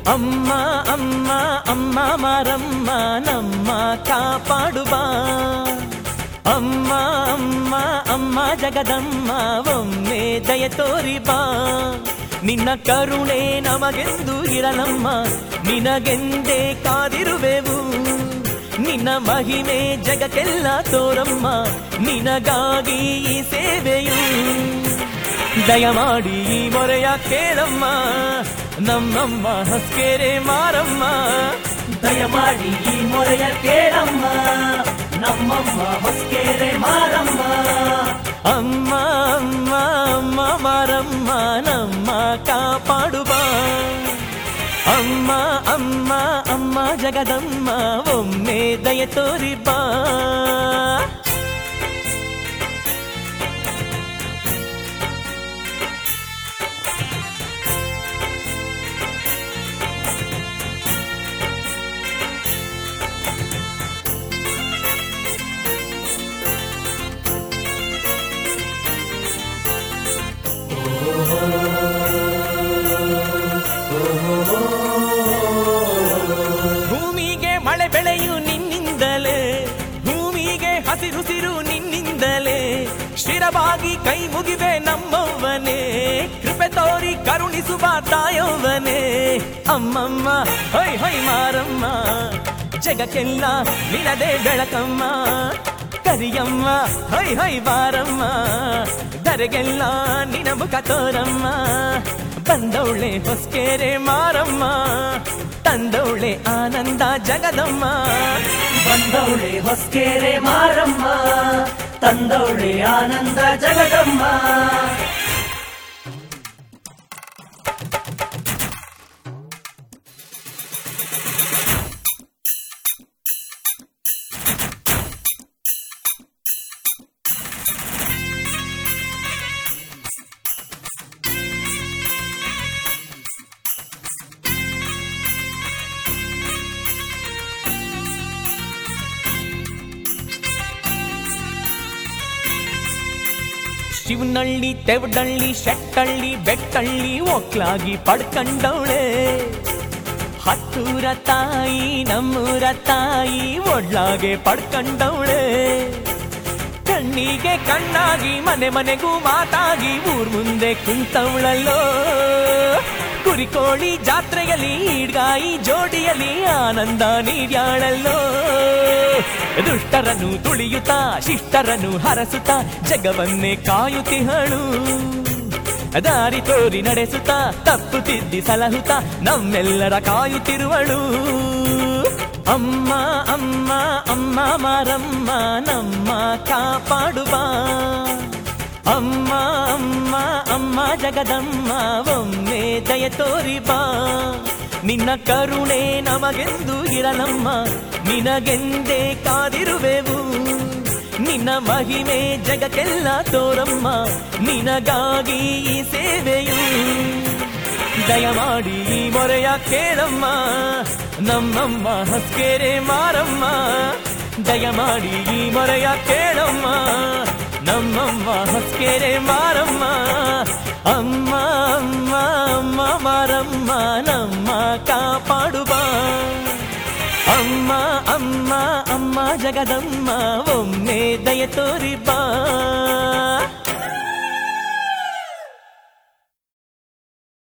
ಅಮ್ಮ ಅಮ್ಮ ಅಮ್ಮ ಮಾರಮ್ಮ ನಮ್ಮ ಕಾಪಾಡುವ ಅಮ್ಮ ಅಮ್ಮ ಅಮ್ಮ ಜಗದಮ್ಮ ಒಮ್ಮೆ ದಯ ತೋರಿ ಬಾ ನಿನ್ನ ಕರುಣೆ ನಮಗೆಂದು ಇರಲಮ್ಮ ನಿನಗೆಂದೇ ಕಾದಿರುವೆವು ನಿನ್ನ ಮಹಿಮೆ ಜಗಕ್ಕೆಲ್ಲ ತೋರಮ್ಮ ನಿನಗಾಗಿ ಈ ಸೇವೆಯು ದಯಮಾಡಿ ಈ ಮೊರೆಯ ಕೇಳಮ್ಮ ನಮ್ಮಮ್ಮ ಹಸ್ಕೆರೆ ಮಾರಮ್ಮ ದಯಮಾಡಿ ಈ ಮೊರೆಯ ಕೇಳಮ್ಮ ನಮ್ಮಮ್ಮ ಹೊಸ್ಕೆರೆ ಮಾರಮ್ಮ ಅಮ್ಮ ಅಮ್ಮ ಅಮ್ಮ ಮಾರಮ್ಮ ನಮ್ಮ ಕಾಪಾಡುವ ಅಮ್ಮ ಅಮ್ಮ ಅಮ್ಮ ಜಗದಮ್ಮ ಒಮ್ಮೆ ದಯ ತೋರಿ ಬಾ ಭೂಮಿಗೆ ಮಳೆ ಬೆಳೆಯು ನಿನ್ನಿಂದಲೇ ಭೂಮಿಗೆ ಹಸಿರುಸಿರು ನಿನ್ನಿಂದಲೇ ಸ್ಥಿರವಾಗಿ ಕೈ ಮುಗಿವೆ ನಮ್ಮವ್ವನೇ ಕೃಪೆ ತೋರಿ ಕರುಣಿಸುವ ತಾಯವ್ವನೇ ಅಮ್ಮಮ್ಮ ಹೊಯ್ ಹೊಯ್ ಮಾರಮ್ಮ ಜಗಕ್ಕೆಲ್ಲ ನಿನದೇ ಬೆಳಕಮ್ಮ ಕರಿಯಮ್ಮ ಹೊಯ್ ಹೊಯ್ ಬಾರಮ್ಮ ದರೆಗೆಲ್ಲ ನಿನ ಮುಖ ತೋರಮ್ಮ ಬಂದವಳೆ ಹೊಸ್ಕೆರೆ ಮಾರಮ್ಮ ತಂದವಳೆ ಆನಂದ ಜಗದಮ್ಮ ಬಂದವಳೆ ಹೊಸ್ಕೆರೆ ಮಾರಮ್ಮ ತಂದವಳೆ ಆನಂದ ಜಗದಮ್ಮ ಶಿವನಳ್ಳಿ ತೆವಡಳ್ಳಿ ಶೆಟ್ಟಳ್ಳಿ ಬೆಟ್ಟಳ್ಳಿ ಒಕ್ಲಾಗಿ ಪಡ್ಕಂಡವಳೆ ಹತ್ತೂರ ತಾಯಿ ನಮ್ಮೂರ ತಾಯಿ ಒಡ್ಲಾಗೆ ಪಡ್ಕಂಡವಳೆ ಕಣ್ಣಿಗೆ ಕಣ್ಣಾಗಿ ಮನೆ ಮನೆಗೂ ಮಾತಾಗಿ ಊರ್ ಮುಂದೆ ಕುಂತವಳಲ್ಲೋ ಕುರಿಕೋಳಿ ಜಾತ್ರೆಯಲ್ಲಿ ಈಡ್ಗಾಯಿ ಜೋಡಿಯಲ್ಲಿ ಆನಂದ ನೀಡ್ಯಾಳಲ್ಲೋ ದುಷ್ಟರನ್ನು ತುಳಿಯುತ್ತಾ ಶಿಷ್ಟರನ್ನು ಹರಸುತ್ತಾ ಜಗವನ್ನೇ ಕಾಯುತ್ತಿಹಳು ದಾರಿ ತೋರಿ ನಡೆಸುತ್ತಾ ತಪ್ಪು ತಿದ್ದಿ ಸಲಹುತ್ತಾ ನಮ್ಮೆಲ್ಲರ ಕಾಯುತ್ತಿರುವಳು ಅಮ್ಮ ಅಮ್ಮ ಅಮ್ಮ ಮಾರಮ್ಮ ನಮ್ಮ ಕಾಪಾಡುವ ಅಮ್ಮ ಅಮ್ಮ ಅಮ್ಮ ಜಗದಮ್ಮ ಒಮ್ಮೆ ದಯ ತೋರಿ ಬಾ ನಿನ್ನ ಕರುಣೆ ನಮಗೆಂದು ಇರಲಮ್ಮ ನಿನಗೆಂದೇ ಕಾದಿರುವೆವು ನಿನ್ನ ಮಹಿಮೆ ಜಗಕ್ಕೆಲ್ಲ ತೋರಮ್ಮ ನಿನಗಾಗಿ ಈ ಸೇವೆಯು ದಯಮಾಡಿ ಈ ಮೊರೆಯ ಕೇಳಮ್ಮ ನಮ್ಮಮ್ಮ ಹಸ್ಕೆರೆ ಮಾರಮ್ಮ ದಯಮಾಡಿ ಈ ಮೊರೆಯ ಕೇಳಮ್ಮ ನಮ್ಮಮ್ಮ ಹಸ್ಕೆರೆ ಮಾರಮ್ಮ ಅಮ್ಮ ಅಮ್ಮ ಅಮ್ಮ ಮಾರಮ್ಮ ನಮ್ಮ ಕಾಪಾಡುವ ಅಮ್ಮ ಅಮ್ಮ ಅಮ್ಮ ಜಗದಮ್ಮ ಒಮ್ಮೆ ದಯ ತೋರಿ ಬಾ